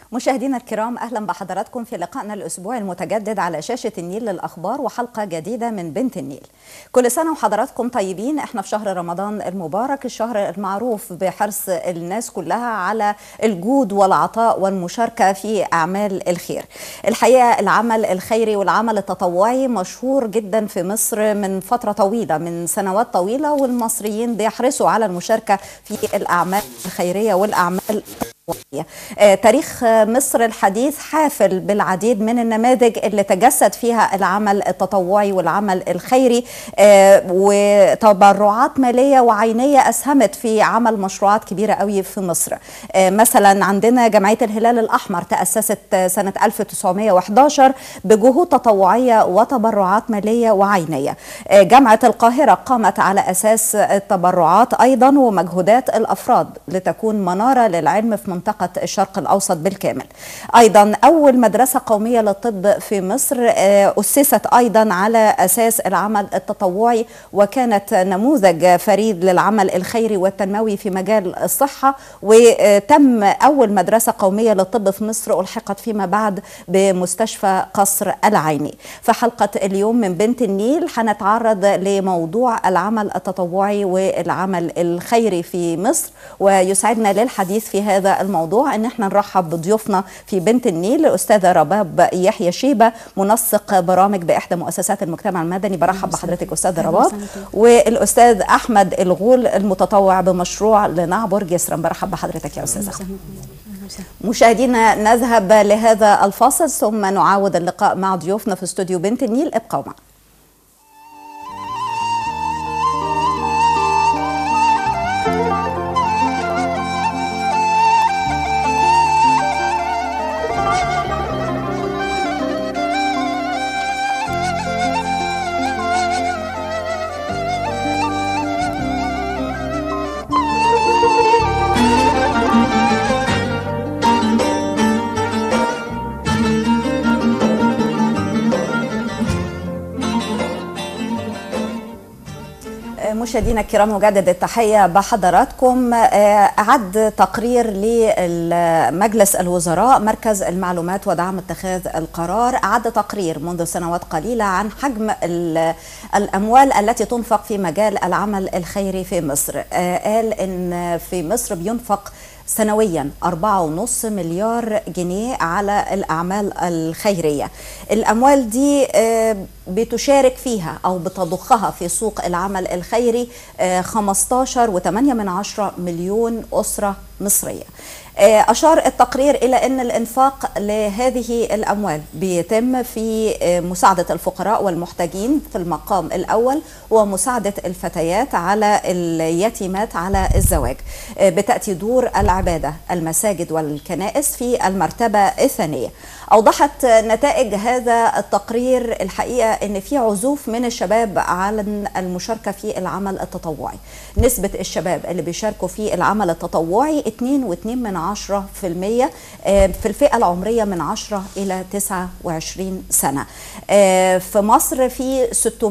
مشاهدينا الكرام اهلا بحضراتكم في لقائنا الاسبوعي المتجدد على شاشه النيل للاخبار وحلقه جديده من بنت النيل. كل سنه وحضراتكم طيبين احنا في شهر رمضان المبارك الشهر المعروف بحرص الناس كلها على الجود والعطاء والمشاركه في اعمال الخير. الحقيقه العمل الخيري والعمل التطوعي مشهور جدا في مصر من فتره طويله من سنوات طويله والمصريين بيحرصوا على المشاركه في الاعمال الخيريه والاعمال آه، تاريخ مصر الحديث حافل بالعديد من النماذج اللي تجسد فيها العمل التطوعي والعمل الخيري آه، وتبرعات ماليه وعينيه اسهمت في عمل مشروعات كبيره قوي في مصر آه، مثلا عندنا جمعيه الهلال الاحمر تاسست سنه 1911 بجهود تطوعيه وتبرعات ماليه وعينيه جامعه القاهره قامت على اساس التبرعات ايضا ومجهودات الافراد لتكون مناره للعلم في منطقة الشرق الأوسط بالكامل أيضا أول مدرسة قومية للطب في مصر أسست أيضا على أساس العمل التطوعي وكانت نموذج فريد للعمل الخيري والتنموي في مجال الصحة وتم أول مدرسة قومية للطب في مصر ألحقت فيما بعد بمستشفى قصر العيني في حلقة اليوم من بنت النيل هنتعرض لموضوع العمل التطوعي والعمل الخيري في مصر ويسعدنا للحديث في هذا الموضوع ان احنا نرحب بضيوفنا في بنت النيل الاستاذه رباب يحيى شيبه منسق برامج باحدى مؤسسات المجتمع المدني برحب بحضرتك استاذه رباب والاستاذ احمد الغول المتطوع بمشروع لنعبر جسرا برحب بحضرتك يا استاذه مشاهدينا نذهب لهذا الفاصل ثم نعاود اللقاء مع ضيوفنا في استوديو بنت النيل ابقوا معنا مشاهدينا الكرام مجدد التحية بحضراتكم أعد تقرير لمجلس الوزراء مركز المعلومات ودعم اتخاذ القرار أعد تقرير منذ سنوات قليلة عن حجم الأموال التي تنفق في مجال العمل الخيري في مصر قال إن في مصر بينفق سنويا 4.5 مليار جنيه على الأعمال الخيرية الأموال دي بتشارك فيها أو بتضخها في سوق العمل الخيري 15 و8 من عشرة مليون أسرة مصرية أشار التقرير إلى أن الإنفاق لهذه الأموال بيتم في مساعدة الفقراء والمحتاجين في المقام الأول ومساعدة الفتيات على اليتيمات على الزواج بتأتي دور العبادة المساجد والكنائس في المرتبة الثانية أوضحت نتائج هذا التقرير الحقيقة أن في عزوف من الشباب عن المشاركة في العمل التطوعي نسبة الشباب اللي بيشاركوا في العمل التطوعي 2.2 من عشرة في المية في الفئة العمرية من 10 إلى 29 سنة في مصر في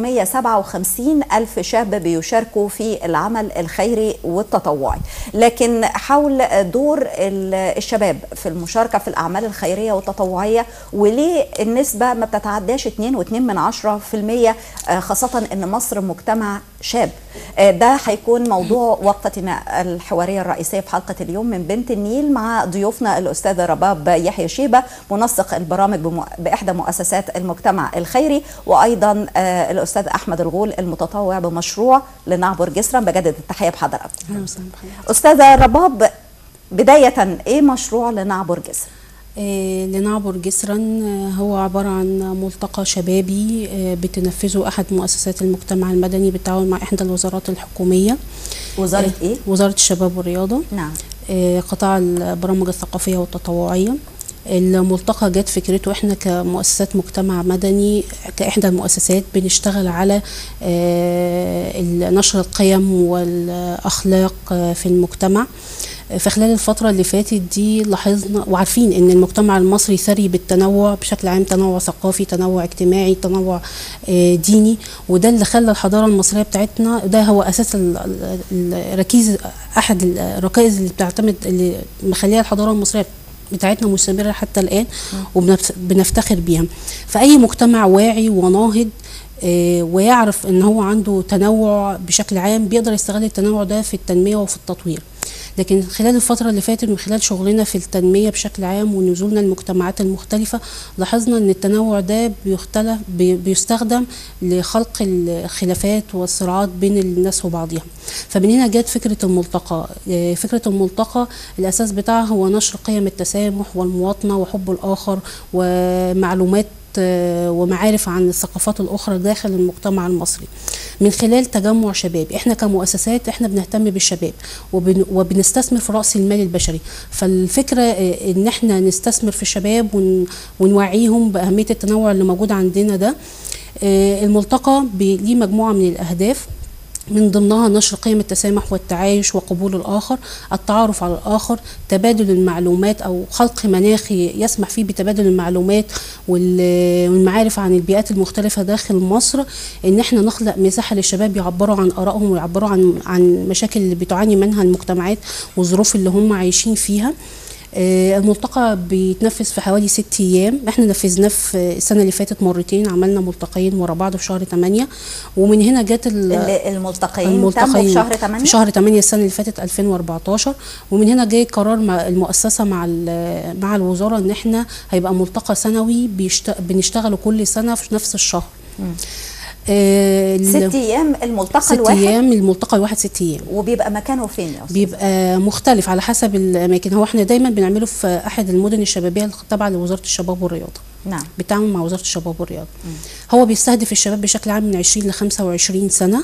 657 ألف شاب بيشاركوا في العمل الخيري والتطوعي لكن حول دور الشباب في المشاركة في الأعمال الخيرية والتطوعية وليه النسبة ما بتتعداش 2.2 من عشرة في المية خاصة أن مصر مجتمع شاب ده هيكون موضوع وقفتنا الحوارية الرئيسية في حلقة اليوم من بنت النيل مع ضيوفنا الأستاذة رباب يحيى شيبة منسق البرامج بإحدى مؤسسات المجتمع الخيري وأيضا الأستاذ أحمد الغول المتطوع بمشروع لنعبر جسرا بجدد التحية بحضرتك أستاذة رباب بداية إيه مشروع لنعبر جسرا؟ لنعبر جسرا هو عبارة عن ملتقى شبابي بتنفذه أحد مؤسسات المجتمع المدني بالتعاون مع إحدى الوزارات الحكومية وزارة إيه؟ وزارة الشباب والرياضة نعم قطاع البرامج الثقافية والتطوعية الملتقى جت فكرته احنا كمؤسسات مجتمع مدني كاحدى المؤسسات بنشتغل على نشر القيم والاخلاق في المجتمع في خلال الفترة اللي فاتت دي لاحظنا وعارفين ان المجتمع المصري ثري بالتنوع بشكل عام تنوع ثقافي تنوع اجتماعي تنوع ديني وده اللي خلى الحضارة المصرية بتاعتنا ده هو اساس الركيز احد الركائز اللي بتعتمد اللي مخليها الحضارة المصرية بتاعتنا مستمره حتى الان وبنفتخر بيها فاي مجتمع واعي وناهض آه، ويعرف ان هو عنده تنوع بشكل عام بيقدر يستغل التنوع ده في التنميه وفي التطوير لكن خلال الفترة اللي فاتت من خلال شغلنا في التنمية بشكل عام ونزولنا المجتمعات المختلفة لاحظنا ان التنوع ده بيختلف بي- بيستخدم لخلق الخلافات والصراعات بين الناس وبعضها فمن هنا جت فكرة الملتقى آه، فكرة الملتقى الأساس بتاعها هو نشر قيم التسامح والمواطنة وحب الآخر ومعلومات آه، ومعارف عن الثقافات الأخرى داخل المجتمع المصري من خلال تجمع شباب احنا كمؤسسات احنا بنهتم بالشباب وبن وبنستثمر في رأس المال البشري فالفكرة آه، ان احنا نستثمر في الشباب ون ونوعيهم بأهمية التنوع اللي موجود عندنا ده آه، الملتقى بي- ليه مجموعة من الأهداف من ضمنها نشر قيم التسامح والتعايش وقبول الآخر التعارف على الآخر تبادل المعلومات أو خلق مناخ يسمح فيه بتبادل المعلومات وال- والمعارف عن البيئات المختلفة داخل مصر إن احنا نخلق مساحة للشباب يعبروا عن آرائهم ويعبروا عن عن مشاكل اللي بتعاني منها المجتمعات والظروف اللي هم عايشين فيها آه، الملتقى بيتنفذ في حوالي ست ايام احنا نفذناه في السنه اللي فاتت مرتين عملنا ملتقيين ورا بعض في شهر 8 ومن هنا جت ال- اللي- الملتقيين تموا في شهر 8 في شهر 8 السنه اللي فاتت 2014 ومن هنا جاي قرار مع المؤسسه مع ال- مع الوزاره ان احنا هيبقى ملتقى سنوي بيشت... بنشتغله كل سنه في نفس الشهر آه ال- ست ايام الملتقى ست الواحد ايام الملتقى الواحد ست ايام وبيبقى مكانه فين يا استاذ بيبقى مختلف على حسب الاماكن هو احنا دايما بنعمله في احد المدن الشبابيه التابعه لوزاره الشباب والرياضه نعم بالتعاون مع وزاره الشباب والرياضه هو بيستهدف الشباب بشكل عام من 20 ل 25 سنه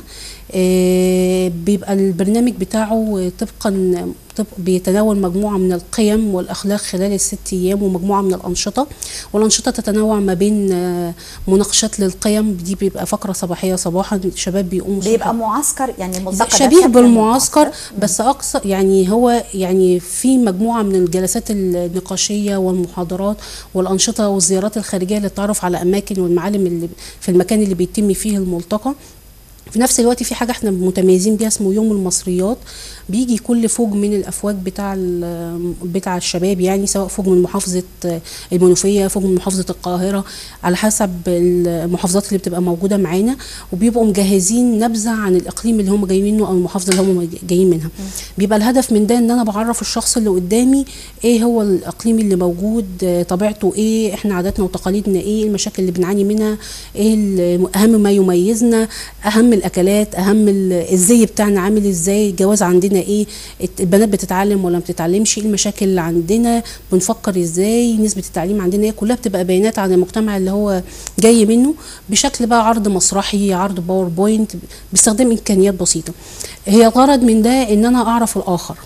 آه، بيبقى البرنامج بتاعه طبقا طبق بيتناول مجموعه من القيم والاخلاق خلال الست ايام ومجموعه من الانشطه والانشطه تتنوع ما بين آه، مناقشات للقيم دي بيبقى فقره صباحيه صباحا الشباب بيقوموا الصبح بيبقى معسكر يعني الملتقى ده شبيه شكل بالمعسكر بس اقصى يعني هو يعني في مجموعه من الجلسات النقاشيه والمحاضرات والانشطه والزيارات الخارجيه للتعرف على اماكن والمعالم اللي في المكان اللي بيتم فيه الملتقى في نفس الوقت في حاجه احنا متميزين بيها اسمه يوم المصريات بيجي كل فوج من الافواج بتاع ال- بتاع الشباب يعني سواء فوج من محافظه المنوفيه فوج من محافظه القاهره على حسب المحافظات اللي بتبقى موجوده معانا وبيبقوا مجهزين نبذه عن الاقليم اللي هم جايين منه او المحافظه اللي هم جايين منها بيبقى الهدف من ده ان انا بعرف الشخص اللي قدامي ايه هو الاقليم اللي موجود آه، طبيعته ايه احنا عاداتنا وتقاليدنا ايه المشاكل اللي بنعاني منها ايه ال- اهم ما يميزنا اهم الاكلات اهم ال- الزي بتاعنا عامل ازاي الجواز عندنا ايه الت- البنات بتتعلم ولا ما بتتعلمش ايه المشاكل اللي عندنا بنفكر ازاي نسبه التعليم عندنا ايه كلها بتبقى بيانات عن المجتمع اللي هو جاي منه بشكل بقى عرض مسرحي عرض باوربوينت باستخدام امكانيات بسيطه هي الغرض من ده ان انا اعرف الاخر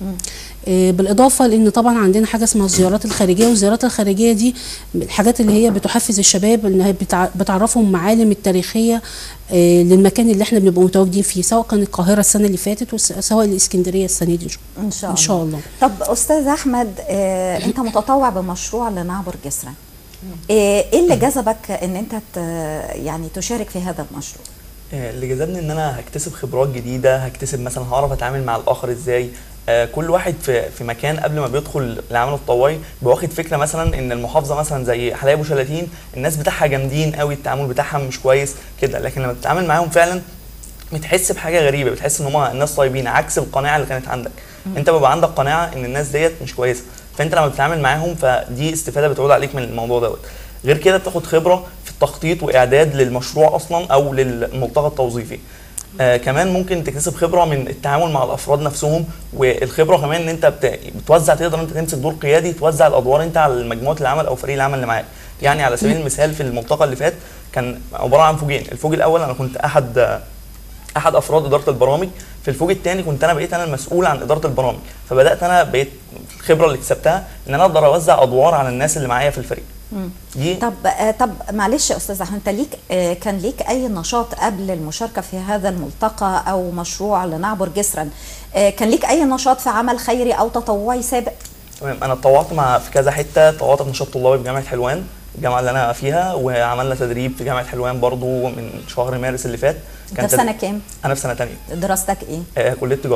آه، بالاضافه لان طبعا عندنا حاجه اسمها الزيارات الخارجيه والزيارات الخارجيه دي من الحاجات اللي هي بتحفز الشباب انها بتع- بتعرفهم معالم التاريخيه آه، للمكان اللي احنا بنبقى متواجدين فيه سواء كان القاهره السنه اللي فاتت وسواء الاسكندريه السنه دي ان شاء ان الله شاء الله طب استاذ احمد آه، انت متطوع بمشروع لنعبر جسرا آه، ايه اللي جذبك ان انت ت- يعني تشارك في هذا المشروع آه، اللي جذبني ان انا هكتسب خبرات جديده هكتسب مثلا هعرف اتعامل مع الاخر ازاي آه، كل واحد في في مكان قبل ما بيدخل العمل التطوعي بيبقى واخد فكره مثلا ان المحافظه مثلا زي حلايب وشلاتين الناس بتاعها جامدين قوي التعامل بتاعها مش كويس كده لكن لما بتتعامل معاهم فعلا بتحس بحاجه غريبه بتحس ان هم ناس طيبين عكس القناعه اللي كانت عندك انت بيبقى عندك قناعه ان الناس ديت مش كويسه فانت لما بتتعامل معاهم فدي استفاده بتعود عليك من الموضوع دوت غير كده بتاخد خبره في التخطيط واعداد للمشروع اصلا او للملتقى التوظيفي آه كمان ممكن تكتسب خبره من التعامل مع الافراد نفسهم والخبره كمان ان انت بت- بتوزع تقدر انت تمسك دور قيادي توزع الادوار انت على مجموعه العمل او فريق العمل اللي معاك يعني على سبيل المثال في الملتقى اللي فات كان عباره عن فوجين الفوج الاول انا كنت احد آه، احد افراد اداره البرامج في الفوج الثاني كنت انا بقيت انا المسؤول عن اداره البرامج فبدات انا بقيت الخبره اللي اكتسبتها ان انا اقدر اوزع ادوار على الناس اللي معايا في الفريق دي طب آه، طب معلش يا استاذ احمد انت ليك آه، كان ليك اي نشاط قبل المشاركه في هذا الملتقى او مشروع لنعبر جسرا آه، كان ليك اي نشاط في عمل خيري او تطوعي سابق تمام انا اتطوعت مع في كذا حته اتطوعت في نشاط طلابي في جامعه حلوان الجامعه اللي انا فيها وعملنا تدريب في جامعه حلوان برضو من شهر مارس اللي فات انت في تد- سنه كام انا في سنه ثانيه دراستك ايه آه كليه تجاره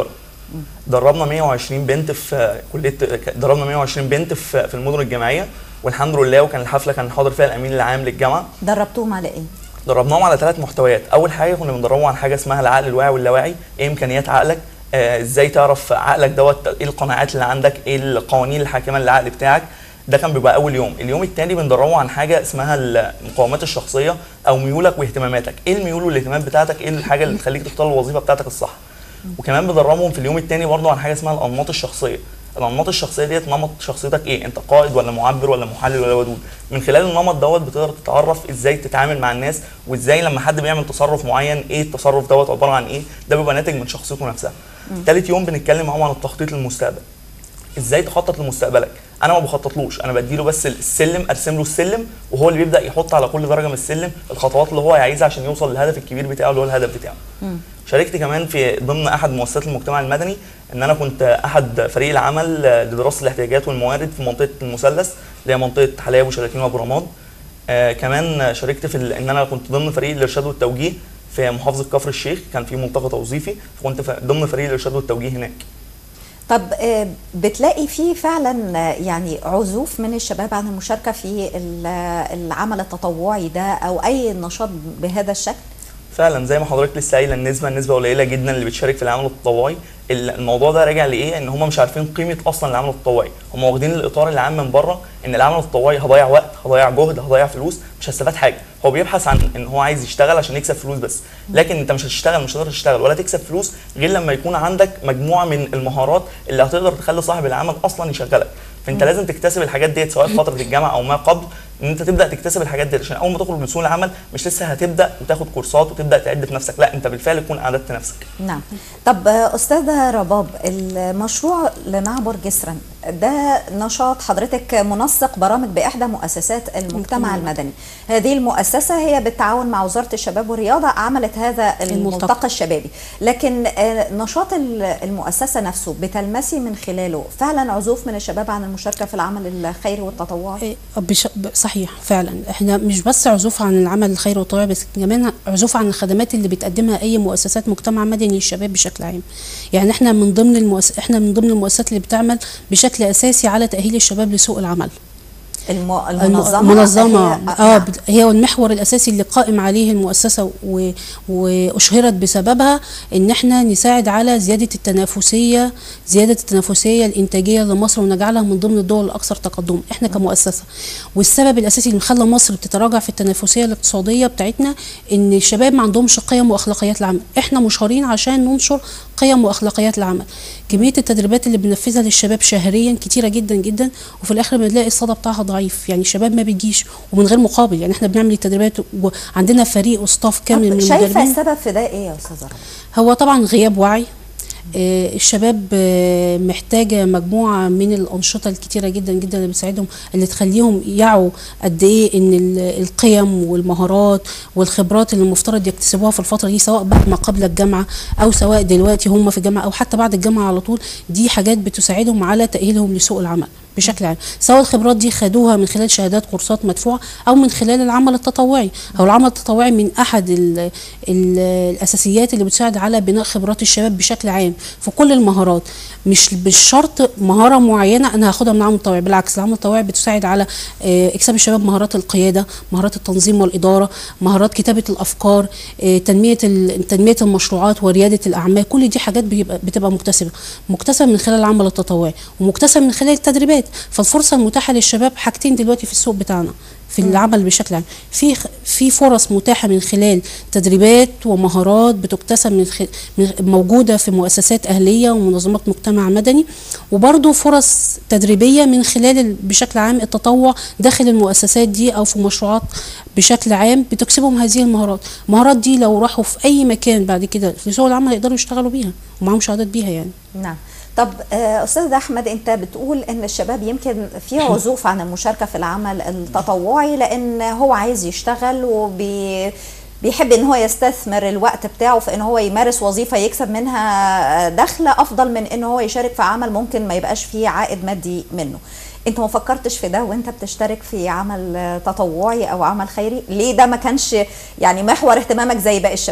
دربنا 120 بنت في كليه دربنا 120 بنت في في المدن الجامعيه والحمد لله وكان الحفله كان حاضر فيها الامين العام للجامعه دربتوهم على ايه؟ دربناهم على ثلاث محتويات اول حاجه كنا بندربهم على حاجه اسمها العقل الواعي واللاواعي ايه امكانيات عقلك آه، ازاي تعرف عقلك دوت ايه القناعات اللي عندك ايه القوانين الحاكمه للعقل بتاعك ده كان بيبقى اول يوم اليوم الثاني بندربه عن حاجه اسمها المقاومات الشخصيه او ميولك واهتماماتك ايه الميول والاهتمامات بتاعتك ايه الحاجه اللي تخليك تختار الوظيفه بتاعتك الصح وكمان بدربهم في اليوم الثاني برضه عن حاجه اسمها الانماط الشخصيه الانماط الشخصيه ديت نمط شخصيتك ايه انت قائد ولا معبر ولا محلل ولا ودود من خلال النمط دوت بتقدر تتعرف ازاي تتعامل مع الناس وازاي لما حد بيعمل تصرف معين ايه التصرف دوت عباره عن ايه ده بيبقى ناتج من شخصيته نفسها ثالث يوم بنتكلم معاهم عن التخطيط للمستقبل ازاي تخطط لمستقبلك انا ما بخططلوش انا بديله بس السلم ارسم له السلم وهو اللي بيبدا يحط على كل درجه من السلم الخطوات اللي هو عايزها عشان يوصل للهدف الكبير بتاعه اللي هو الهدف بتاعه شاركت كمان في ضمن احد مؤسسات المجتمع المدني ان انا كنت احد فريق العمل لدراسه الاحتياجات والموارد في منطقه المثلث اللي هي منطقه حلايب وشلاتين وابو رماد آه كمان شاركت في ال- ان انا كنت ضمن فريق الارشاد والتوجيه في محافظه كفر الشيخ كان في ملتقى توظيفي فكنت في- ضمن فريق الارشاد والتوجيه هناك طب آه، بتلاقي في فعلا آه، يعني عزوف من الشباب عن المشاركه في ال- العمل التطوعي ده او اي نشاط بهذا الشكل؟ فعلا زي ما حضرتك لسه قايله النسبه النسبه قليله جدا اللي بتشارك في العمل التطوعي ال- الموضوع ده راجع لايه ان هم مش عارفين قيمه اصلا العمل التطوعي هم واخدين الاطار العام من بره ان العمل التطوعي هضيع وقت هضيع جهد هضيع فلوس مش هستفاد حاجه هو بيبحث عن ان هو عايز يشتغل عشان يكسب فلوس بس لكن انت مش هتشتغل مش هتقدر تشتغل ولا تكسب فلوس غير لما يكون عندك مجموعه من المهارات اللي هتقدر تخلي صاحب العمل اصلا يشغلك فانت لازم تكتسب الحاجات ديت سواء في فتره الجامعه او ما قبل ان انت تبدا تكتسب الحاجات ديت عشان اول ما تخرج من سوق العمل مش لسه هتبدا وتاخد كورسات وتبدا تعد في نفسك لا انت بالفعل تكون اعددت نفسك نعم طب آه، أستاذة رباب المشروع لنعبر جسرا ده نشاط حضرتك منسق برامج بإحدى مؤسسات المجتمع المدني هذه المؤسسة هي بالتعاون مع وزارة الشباب والرياضة عملت هذا الملتقى. الملتقى الشبابي لكن آه، نشاط ال- المؤسسة نفسه بتلمسي من خلاله فعلا عزوف من الشباب عن المشاركة في العمل الخيري والتطوعي إيه، بش... ب- صحيح فعلا احنا مش بس عزوف عن العمل الخيري والتطوعي بس كمان عزوف عن الخدمات اللي بتقدمها اي مؤسسات مجتمع مدني للشباب بشكل عام يعني احنا من ضمن المؤس... احنا من ضمن المؤسسات اللي بتعمل بشكل اساسي على تاهيل الشباب لسوق العمل الم- الم- المنظمة المنظمة هي- اه نعم. بت- هي المحور الاساسي اللي قائم عليه المؤسسه و- واشهرت بسببها ان احنا نساعد على زياده التنافسيه زياده التنافسيه الانتاجيه لمصر ونجعلها من ضمن الدول الاكثر تقدما احنا كمؤسسه والسبب الاساسي اللي خلى مصر بتتراجع في التنافسيه الاقتصاديه بتاعتنا ان الشباب ما عندهمش قيم واخلاقيات العمل احنا مشهورين عشان ننشر قيم واخلاقيات العمل كميه التدريبات اللي بننفذها للشباب شهريا كتيره جدا جدا وفي الاخر بنلاقي الصدى بتاعها ضعيف يعني الشباب ما بيجيش ومن غير مقابل يعني احنا بنعمل التدريبات وعندنا فريق وستاف كامل طب من شايفة المدربين السبب في ده إيه يا أستاذة رباب؟ هو طبعا غياب وعي آه، الشباب آه، محتاجة مجموعة من الأنشطة الكتيرة جدا جدا اللي بتساعدهم اللي تخليهم يعوا قد إيه إن ال- القيم والمهارات والخبرات اللي المفترض يكتسبوها في الفترة دي سواء بعد ما قبل الجامعة أو سواء دلوقتي هم في الجامعة أو حتى بعد الجامعة على طول دي حاجات بتساعدهم على تأهيلهم لسوق العمل بشكل عام سواء الخبرات دي خدوها من خلال شهادات كورسات مدفوعه او من خلال العمل التطوعي او العمل التطوعي من احد ال ال الاساسيات اللي بتساعد على بناء خبرات الشباب بشكل عام في كل المهارات مش بالشرط مهاره معينه انا هاخدها من العمل التطوعي بالعكس العمل التطوعي بتساعد على آه، اكساب الشباب مهارات القياده مهارات التنظيم والاداره مهارات كتابه الافكار آه، تنميه ال- تنميه المشروعات ورياده الاعمال كل دي حاجات بيبقى بتبقى مكتسبه مكتسبه من خلال العمل التطوعي ومكتسبه من خلال التدريبات فالفرصه المتاحه للشباب حاجتين دلوقتي في السوق بتاعنا في العمل بشكل عام في خ- في فرص متاحه من خلال تدريبات ومهارات بتكتسب من, خ... من موجوده في مؤسسات اهليه ومنظمات مجتمع مدني وبرضه فرص تدريبيه من خلال ال- بشكل عام التطوع داخل المؤسسات دي او في مشروعات بشكل عام بتكسبهم هذه المهارات المهارات دي لو راحوا في اي مكان بعد كده في سوق العمل يقدروا يشتغلوا بيها ومعاهم شهادات بيها يعني نعم طب آه، استاذ احمد انت بتقول ان الشباب يمكن في عزوف عن المشاركه في العمل التطوعي لان هو عايز يشتغل وبي بيحب ان هو يستثمر الوقت بتاعه في ان هو يمارس وظيفه يكسب منها دخل افضل من ان هو يشارك في عمل ممكن ما يبقاش فيه عائد مادي منه انت ما فكرتش في ده وانت بتشترك في عمل آه، تطوعي او عمل خيري ليه ده ما كانش يعني محور اهتمامك زي باقي الشباب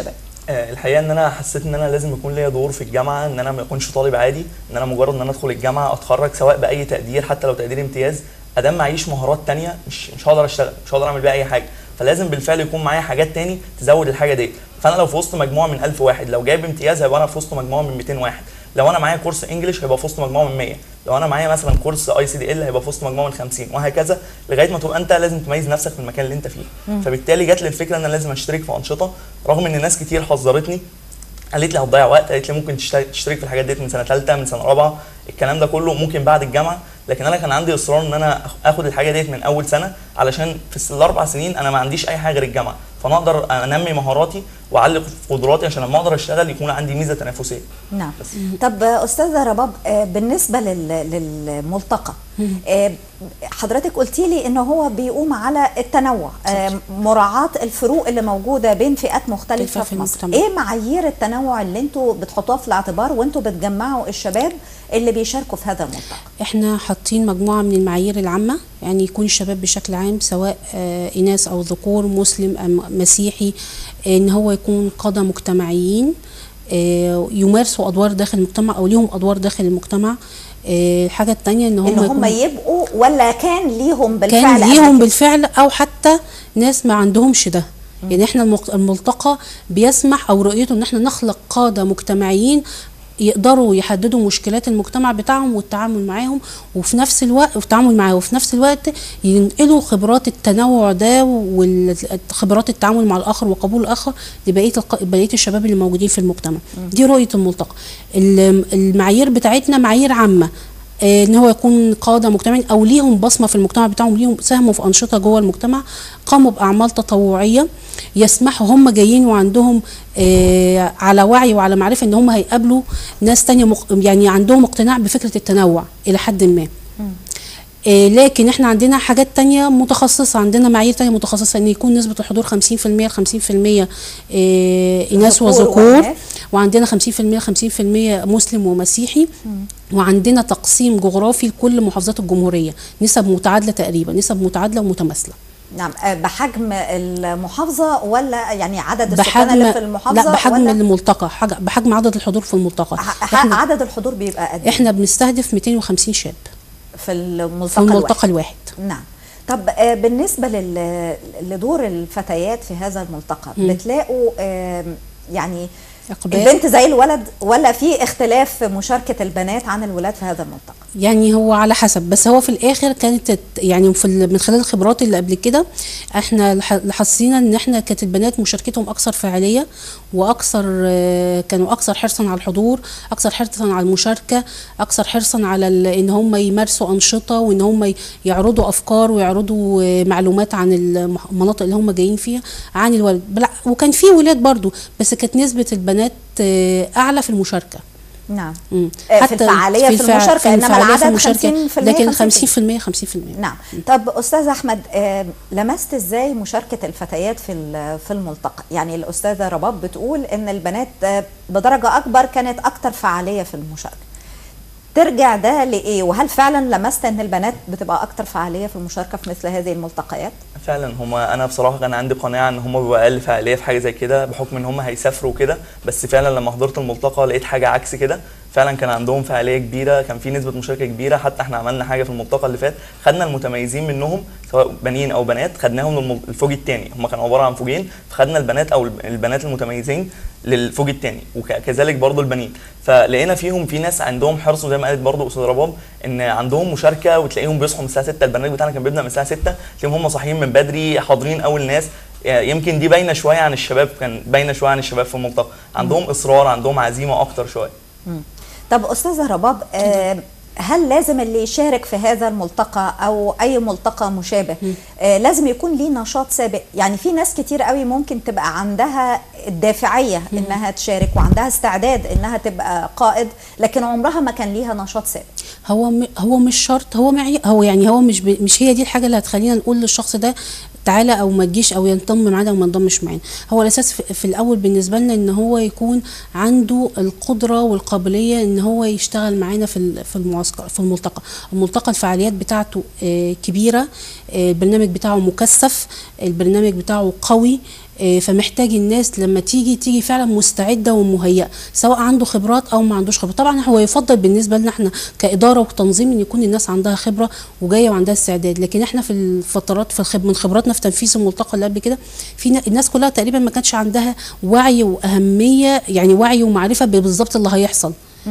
آه، الحقيقه ان انا حسيت ان انا لازم يكون ليا دور في الجامعه ان انا ما اكونش طالب عادي ان انا مجرد ان انا ادخل الجامعه اتخرج سواء باي تقدير حتى لو تقدير امتياز ادام معيش مهارات تانية مش مش هقدر اشتغل مش هقدر اعمل بيها اي حاجه فلازم بالفعل يكون معايا حاجات تاني تزود الحاجه دي فانا لو في وسط مجموعه من 1000 واحد لو جايب امتياز هيبقى انا في وسط مجموعه من 200 واحد لو انا معايا كورس انجلش هيبقى في وسط مجموعه من 100 لو انا معايا مثلا كورس اي سي دي ال هيبقى في وسط مجموعه من 50 وهكذا لغايه ما تبقى انت لازم تميز نفسك في المكان اللي انت فيه فبالتالي جات لي الفكره ان انا لازم اشترك في انشطه رغم ان ناس كتير حذرتني قالت لي هتضيع وقت قالت لي ممكن تشترك تشترك في الحاجات ديت من سنه ثالثه من سنه رابعه الكلام ده كله ممكن بعد الجامعه لكن انا كان عندي اصرار ان انا اخد الحاجه ديت من اول سنه علشان في الس- الاربع سنين انا ما عنديش اي حاجه غير الجامعه فانا اقدر انمي مهاراتي واعلق في قدراتي عشان لما اقدر اشتغل يكون عندي ميزه تنافسيه نعم طب استاذه رباب آه، بالنسبه لل- للملتقى آه، حضرتك قلتي لي ان هو بيقوم على التنوع آه، مراعاه الفروق اللي موجوده بين فئات مختلفه مختلفة في في مصر المجتمع. ايه معايير التنوع اللي انتوا بتحطوها في الاعتبار وانتوا بتجمعوا الشباب اللي بيشاركوا في هذا الملتقى احنا حاطين مجموعة من المعايير العامة يعني يكون الشباب بشكل عام سواء آه، إناث أو ذكور مسلم أم مسيحي آه، إن هو يكون قادة مجتمعيين آه، يمارسوا أدوار داخل المجتمع أو ليهم أدوار داخل المجتمع آه، الحاجة التانية إن هم ان هم يكونوا- يبقوا ولا كان ليهم بالفعل كان قبل ليهم كده؟ بالفعل او حتى ناس ما عندهمش ده يعني احنا المق- الملتقى بيسمح او رؤيته ان احنا نخلق قاده مجتمعيين يقدروا يحددوا مشكلات المجتمع بتاعهم والتعامل معاهم وفي نفس الوقت والتعامل معاه وفي نفس الوقت ينقلوا خبرات التنوع ده وخبرات التعامل مع الاخر وقبول الاخر لبقيه الق- بقيه الشباب اللي موجودين في المجتمع دي رؤيه الملتقى ال- المعايير بتاعتنا معايير عامه آه، ان هو يكون قاده مجتمعين او ليهم بصمه في المجتمع بتاعهم ليهم ساهموا في انشطه جوه المجتمع قاموا باعمال تطوعيه يسمحوا هم جايين وعندهم آه، على وعي وعلى معرفه ان هم هيقابلوا ناس تانية مق... يعني عندهم اقتناع بفكره التنوع الى حد ما آه، لكن احنا عندنا حاجات تانية متخصصة عندنا معايير تانية متخصصة ان يكون نسبة الحضور 50% ل 50% آه، إناث ذكور وذكور وإناث. وعندنا 50% 50% مسلم ومسيحي وعندنا تقسيم جغرافي لكل محافظات الجمهورية نسب متعادلة تقريبا نسب متعادلة ومتماثلة نعم آه، بحجم المحافظة ولا يعني عدد السكان اللي في المحافظة لا بحجم ولا الملتقى حاج- بحجم عدد الحضور في الملتقى ح- احنا, عدد الحضور بيبقى قد إيه احنا بنستهدف 250 شاب في الملتقى, في الملتقى الواحد نعم طب آه، بالنسبة لل- لدور الفتيات في هذا الملتقى بتلاقوا آم، يعني إقبال. البنت زي الولد ولا في اختلاف في مشاركة البنات عن الولاد في هذا الملتقى يعني هو على حسب بس هو في الاخر كانت الت- يعني في ال- من خلال الخبرات اللي قبل كده احنا لح- حسينا ان احنا كانت البنات مشاركتهم اكثر فاعليه واكثر آه، كانوا اكثر حرصا على الحضور اكثر حرصا على المشاركه اكثر حرصا على ال- ان هم يمارسوا انشطه وان هم ي- يعرضوا افكار ويعرضوا آه، معلومات عن المح- المناطق اللي هم جايين فيها عن الولد بلع- وكان في ولاد برضو بس كانت نسبه البنات آه، اعلى في المشاركه نعم مم. آه، في الفعالية في الفع- المشاركة، إنما الفعالية في العدد المشاركة 50% لكن 50%. 50% 50% نعم طب استاذ احمد آه، لمست ازاي مشاركه الفتيات في ال- في الملتقى يعني الاستاذه رباب بتقول ان البنات آه، بدرجه اكبر كانت اكتر فعاليه في المشاركه ترجع ده لايه وهل فعلا لمست ان البنات بتبقى اكتر فعاليه في المشاركه في مثل هذه الملتقيات فعلا هما انا بصراحه كان عندي قناعه ان هما بيبقوا اقل فعاليه في حاجه زي كده بحكم ان هما هيسافروا كده بس فعلا لما حضرت الملتقى لقيت حاجه عكس كده فعلا كان عندهم فعاليه كبيره كان في نسبه مشاركه كبيره حتى احنا عملنا حاجه في الملتقى اللي فات خدنا المتميزين منهم سواء بنين او بنات خدناهم للم- للفوج الثاني هم كانوا عباره عن فوجين فخدنا البنات او الب- البنات المتميزين للفوج الثاني وكذلك برضو البنين فلقينا فيهم في ناس عندهم حرص وزي ما قالت برضو استاذ رباب ان عندهم مشاركه وتلاقيهم بيصحوا من الساعه 6 البرنامج بتاعنا كان بيبدا من الساعه 6 تلاقيهم هم صاحيين من بدري حاضرين اول ناس يمكن دي باينه شويه عن الشباب كان باينه شويه عن الشباب في الملتقى عندهم اصرار عندهم عزيمه اكتر شويه طب استاذه رباب آه، هل لازم اللي يشارك في هذا الملتقى او اي ملتقى مشابه آه لازم يكون ليه نشاط سابق يعني في ناس كتير قوي ممكن تبقى عندها الدافعيه انها تشارك وعندها استعداد انها تبقى قائد لكن عمرها ما كان ليها نشاط سابق هو م- هو مش شرط هو معي هو يعني هو مش ب... مش هي دي الحاجه اللي هتخلينا نقول للشخص ده تعالى او ما تجيش او ينضم معانا او ما ينضمش معانا هو الاساس في, في الاول بالنسبه لنا ان هو يكون عنده القدره والقابليه ان هو يشتغل معانا في ال- في المعسكر في الملتقى الملتقى الفعاليات بتاعته آه، كبيره آه، البرنامج بتاعه مكثف البرنامج بتاعه قوي آه، فمحتاج الناس لما تيجي تيجي فعلا مستعده ومهيئه سواء عنده خبرات او ما عندوش خبرات طبعا هو يفضل بالنسبه لنا احنا كاداره وتنظيم ان يكون الناس عندها خبره وجايه وعندها استعداد لكن احنا في الفترات في الخب من خبراتنا في تنفيذ الملتقى اللي قبل كده في نا- الناس كلها تقريبا ما كانش عندها وعي واهميه يعني وعي ومعرفه بالظبط اللي هيحصل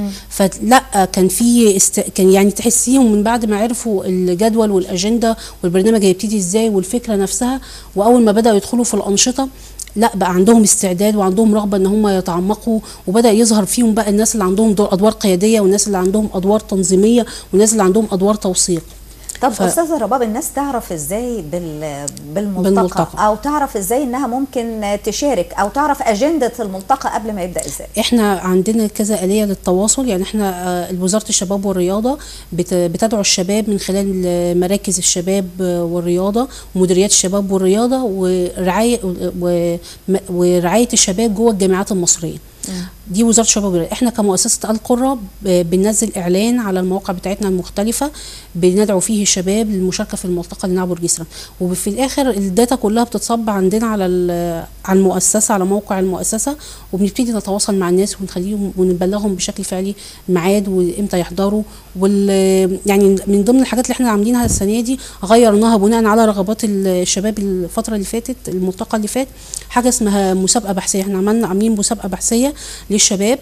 فلا كان في است... كان يعني تحسيهم من بعد ما عرفوا الجدول والاجنده والبرنامج هيبتدي ازاي والفكره نفسها واول ما بداوا يدخلوا في الانشطه لا بقى عندهم استعداد وعندهم رغبه ان هم يتعمقوا وبدا يظهر فيهم بقى الناس اللي عندهم دور ادوار قياديه والناس اللي عندهم ادوار تنظيميه والناس اللي عندهم ادوار توثيق طب ف- استاذه رباب الناس تعرف ازاي بال... بالملتقى, بالملتقى. او تعرف ازاي انها ممكن تشارك او تعرف اجنده الملتقى قبل ما يبدا ازاي احنا عندنا كذا آلية للتواصل يعني احنا آه، وزارة الشباب والرياضة بت- بتدعو الشباب من خلال آه، مراكز الشباب آه، والرياضة ومديريات الشباب والرياضة ورعاية و- م- ورعاية الشباب جوه الجامعات المصرية دي وزاره الشباب والرياضه احنا كمؤسسه القرى ب- بننزل اعلان على المواقع بتاعتنا المختلفه بندعو فيه الشباب للمشاركه في الملتقى اللي نعبر جسرا وفي الاخر الداتا كلها بتتصب عندنا على ال- على المؤسسه على موقع المؤسسه وبنبتدي نتواصل مع الناس ونخليهم ونبلغهم بشكل فعلي ميعاد وامتى يحضروا وال يعني من ضمن الحاجات اللي احنا عاملينها السنه دي غيرناها بناء على رغبات الشباب الفتره اللي فاتت الملتقى اللي فات حاجه اسمها مسابقه بحثيه احنا عملنا عاملين مسابقه بحثيه للشباب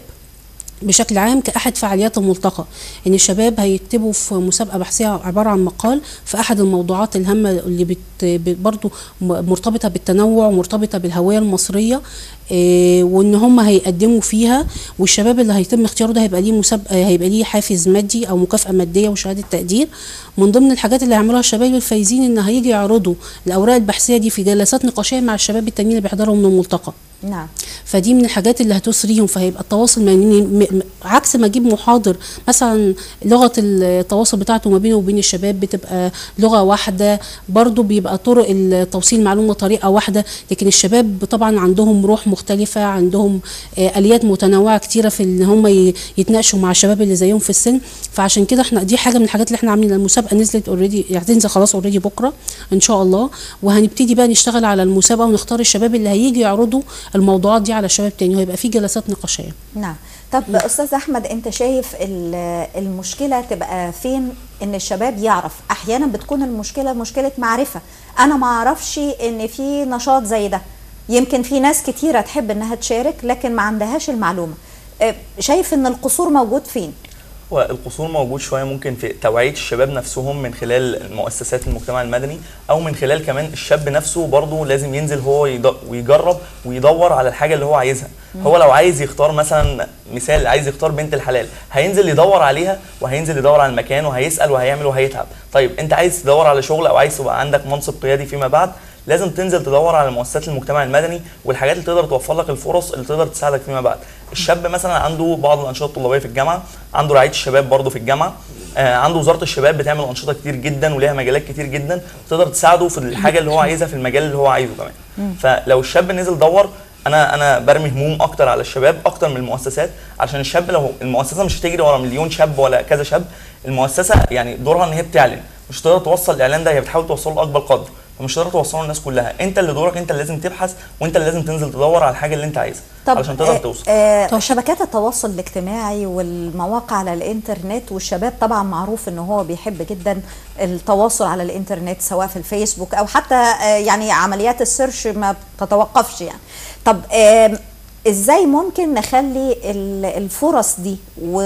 بشكل عام كأحد فعاليات الملتقى إن الشباب هيكتبوا في مسابقة بحثية عبارة عن مقال في أحد الموضوعات الهامة اللي بت ب- برضو م- مرتبطة بالتنوع ومرتبطة بالهوية المصرية إيه وإن هم هيقدموا فيها والشباب اللي هيتم اختياره ده هيبقى ليه مسابقة هيبقى ليه حافز مادي أو مكافأة مادية وشهادة تقدير من ضمن الحاجات اللي هيعملوها الشباب الفايزين إن هيجي يعرضوا الأوراق البحثية دي في جلسات نقاشية مع الشباب التانيين اللي بيحضروا من الملتقى نعم فدي من الحاجات اللي هتسريهم فهيبقى التواصل ما م- م- عكس ما اجيب محاضر مثلا لغه التواصل بتاعته ما بينه وبين الشباب بتبقى لغه واحده برضو بيبقى طرق التوصيل المعلومه طريقه واحده لكن الشباب طبعا عندهم روح مختلفه عندهم آه، اليات متنوعه كتيره في ان هم ي- يتناقشوا مع الشباب اللي زيهم في السن فعشان كده احنا دي حاجه من الحاجات اللي احنا عاملينها المسابقه نزلت اوريدي هتنزل خلاص اوريدي بكره ان شاء الله وهنبتدي بقى نشتغل على المسابقه ونختار الشباب اللي هيجي يعرضوا الموضوعات دي على شباب تاني وهيبقى في جلسات نقاشيه نعم طب استاذ احمد انت شايف ال- المشكله تبقى فين ان الشباب يعرف احيانا بتكون المشكله مشكله معرفه انا ما اعرفش ان في نشاط زي ده يمكن في ناس كتيره تحب انها تشارك لكن ما عندهاش المعلومه آه، شايف ان القصور موجود فين والقصور موجود شويه ممكن في توعيه الشباب نفسهم من خلال مؤسسات المجتمع المدني او من خلال كمان الشاب نفسه برضه لازم ينزل هو يد- ويجرب ويدور على الحاجه اللي هو عايزها هو لو عايز يختار مثلا مثال عايز يختار بنت الحلال هينزل يدور عليها وهينزل يدور على المكان وهيسال وهيعمل وهيتعب طيب انت عايز تدور على شغل او عايز تبقى عندك منصب قيادي فيما بعد لازم تنزل تدور على مؤسسات المجتمع المدني والحاجات اللي تقدر توفر لك الفرص اللي تقدر تساعدك فيما بعد الشاب مثلا عنده بعض الانشطه الطلابيه في الجامعه عنده رعايه الشباب برضه في الجامعه آه عنده وزاره الشباب بتعمل انشطه كتير جدا وليها مجالات كتير جدا تقدر تساعده في الحاجه اللي هو عايزها في المجال اللي هو عايزه كمان فلو الشاب نزل دور انا انا برمي هموم اكتر على الشباب اكتر من المؤسسات عشان الشاب لو المؤسسه مش هتجري ورا مليون شاب ولا كذا شاب المؤسسه يعني دورها ان هي بتعلن مش تقدر توصل الاعلان ده هي بتحاول توصله لاكبر قدر فمش هتقدر توصله للناس كلها انت اللي دورك انت اللي لازم تبحث وانت اللي لازم تنزل تدور على الحاجه اللي انت عايزها علشان تقدر آه، توصل آه طب. شبكات التواصل الاجتماعي والمواقع على الانترنت والشباب طبعا معروف ان هو بيحب جدا التواصل على الانترنت سواء في الفيسبوك او حتى آه يعني عمليات السيرش ما بتتوقفش يعني طب آه ازاي ممكن نخلي ال- الفرص دي